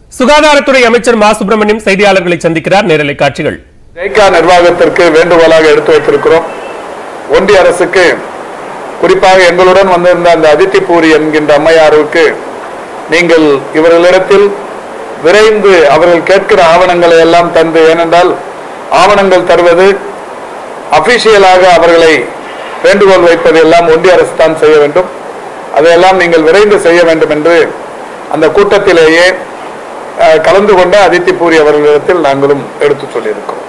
சுகாதாரத்துறை அமைச்சர் மா சுப்பிரமணியம் செய்தியாளர்களை சந்திக்கிறார் நேரலை காட்சிகள் ஜெய்கா நிர்வாகத்திற்கு வேண்டுகோளாக எடுத்து வைத்திருக்கிறோம் ஒன்றிய அரசுக்கு குறிப்பாக எங்களுடன் வந்திருந்த அந்த அதித்தி பூரி என்கின்ற அம்மையாருக்கு நீங்கள் இவர்களிடத்தில் விரைந்து அவர்கள் கேட்கிற ஆவணங்களை எல்லாம் தந்து ஏனென்றால் ஆவணங்கள் தருவது அபிஷியலாக அவர்களை வேண்டுகோள் வைப்பது எல்லாம் ஒன்றிய அரசு தான் செய்ய வேண்டும் அதையெல்லாம் நீங்கள் விரைந்து செய்ய வேண்டும் என்று அந்த கூட்டத்திலேயே அஹ், கலந்து கொண்ட அதித்தி பூரி அவர்களிடத்தில் நாங்களும் எடுத்துச் சொல்லியிருக்கிறோம்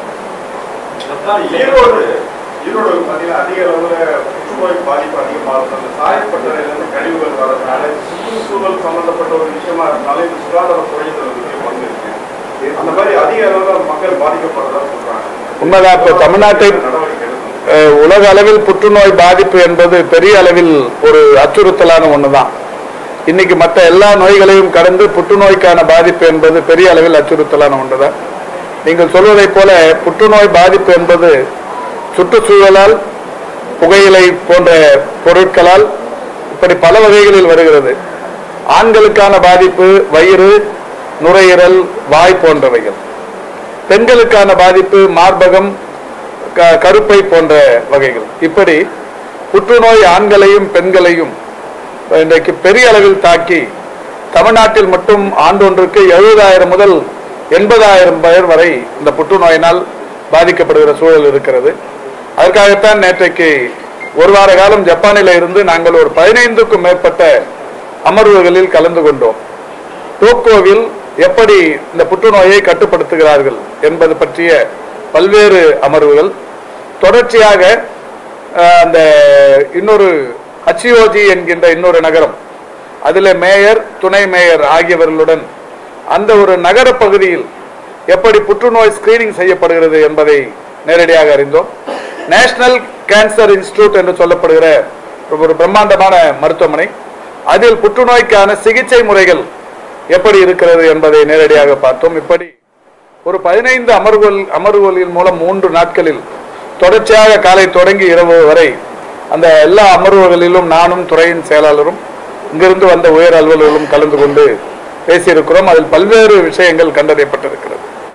ஈரோடு ஈரோடு பார்த்தீங்கன்னா அதிக அளவில் புற்றுநோய் பாதிப்பு அதிகமாக இருக்கும் அந்த சாயப்பட்டறையிலிருந்து கழிவுகள் வரதுனால சுற்றுச்சூழல் சம்பந்தப்பட்ட ஒரு விஷயமா இருந்தாலும் இந்த சுகாதாரத்துறை இதுல முக்கிய பங்கு இருக்கு அந்த மாதிரி அதிக அளவில் மக்கள் பாதிக்கப்படுறதா சொல்றாங்க உண்மைதான் இப்ப தமிழ்நாட்டை நடவடிக்கை எடுக்கணும் அஹ், உலக அளவில் புற்றுநோய் பாதிப்பு என்பது பெரிய அளவில் ஒரு அச்சுறுத்தலான ஒண்ணுதான் இன்னைக்கு மற்ற எல்லா நோய்களையும் கடந்து புற்றுநோய்க்கான பாதிப்பு என்பது பெரிய அளவில் அச்சுறுத்தலான ஒன்றுதான் நீங்கள் சொல்வதைப் போல புற்றுநோய் பாதிப்பு என்பது சுற்றுச்சூழலால் புகையிலை போன்ற பொருட்களால் இப்படி பல வகைகளில் வருகிறது ஆண்களுக்கான பாதிப்பு வயிறு நுரையீரல் வாய் போன்றவைகள் பெண்களுக்கான பாதிப்பு மார்பகம் க- கருப்பை போன்ற வகைகள் இப்படி புற்றுநோய் ஆண்களையும் பெண்களையும் இன்றைக்கு பெரிய அளவில் தாக்கி தமிழ்நாட்டில் மட்டும் ஆண்டொன்றுக்கு எழுபதாயிரம் முதல் எண்பதாயிரம் பேர் வரை இந்த புற்றுநோயினால் பாதிக்கப்படுகிற சூழல் இருக்கிறது அதற்காகத்தான் நேற்றைக்கு ஒரு வார காலம் ஜப்பானில் இருந்து நாங்கள் ஒரு பதினைந்துக்கும் மேற்பட்ட அமர்வுகளில் கலந்து கொண்டோம் டோக்கியோவில் எப்படி இந்த புற்றுநோயை கட்டுப்படுத்துகிறார்கள் என்பது பற்றிய பல்வேறு அமர்வுகள் தொடர்ச்சியாக அஹ், அந்த இன்னொரு ஹச்சியோஜி என்கின்ற இன்னொரு நகரம் அதில் மேயர் துணை மேயர் ஆகியவர்களுடன் அந்த ஒரு நகர பகுதியில் எப்படி புற்றுநோய் ஸ்கிரீனிங் செய்யப்படுகிறது என்பதை நேரடியாக அறிந்தோம் நேஷனல் கேன்சர் இன்ஸ்டிடியூட் என்று சொல்லப்படுகிற ஒரு பிரம்மாண்டமான மருத்துவமனை அதில் புற்றுநோய்க்கான சிகிச்சை முறைகள் எப்படி இருக்கிறது என்பதை நேரடியாக பார்த்தோம் இப்படி ஒரு பதினைந்து அமர்வுகள் அமர்வுகளின் மூலம் மூன்று நாட்களில் தொடர்ச்சியாக காலை தொடங்கி இரவு வரை அந்த எல்லா அமர்வுகளிலும் நானும் துறையின் செயலாளரும் இங்கிருந்து வந்த உயர் அலுவலர்களும் கலந்து கொண்டு பேசியிருக்கிறோம் அதில் பல்வேறு விஷயங்கள் கண்டறியப்பட்டிருக்கிறது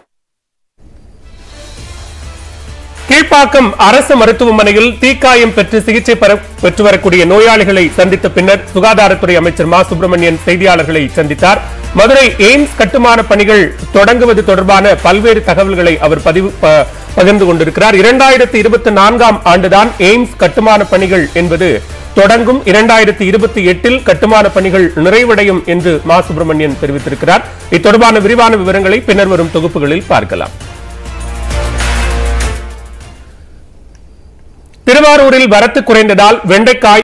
கீழ்ப்பாக்கம் அரசு மருத்துவமனையில் தீக்காயம் பெற்று சிகிச்சை பெற- பெற்று வரக்கூடிய நோயாளிகளை சந்தித்த பின்னர் சுகாதாரத்துறை அமைச்சர் மா சுப்பிரமணியன் செய்தியாளர்களை சந்தித்தார் மதுரை எய்ம்ஸ் கட்டுமான பணிகள் தொடங்குவது தொடர்பான பல்வேறு தகவல்களை அவர் பதிவு ப- பகிர்ந்து கொண்டிருக்கிறார் இரண்டாயிரத்தி இருபத்தி நான்காம் ஆண்டுதான் எய்ம்ஸ் கட்டுமான பணிகள் என்பது தொடங்கும் இரண்டாயிரத்தி இருபத்தி எட்டில் கட்டுமான பணிகள் நிறைவடையும் என்று மா சுப்பிரமணியன் தெரிவித்திருக்கிறார் இத்தொடர்பான விரிவான விவரங்களை பின்னர் வரும் தொகுப்புகளில் பார்க்கலாம் திருவாரூரில் வரத்து குறைந்ததால் வெண்டைக்காய்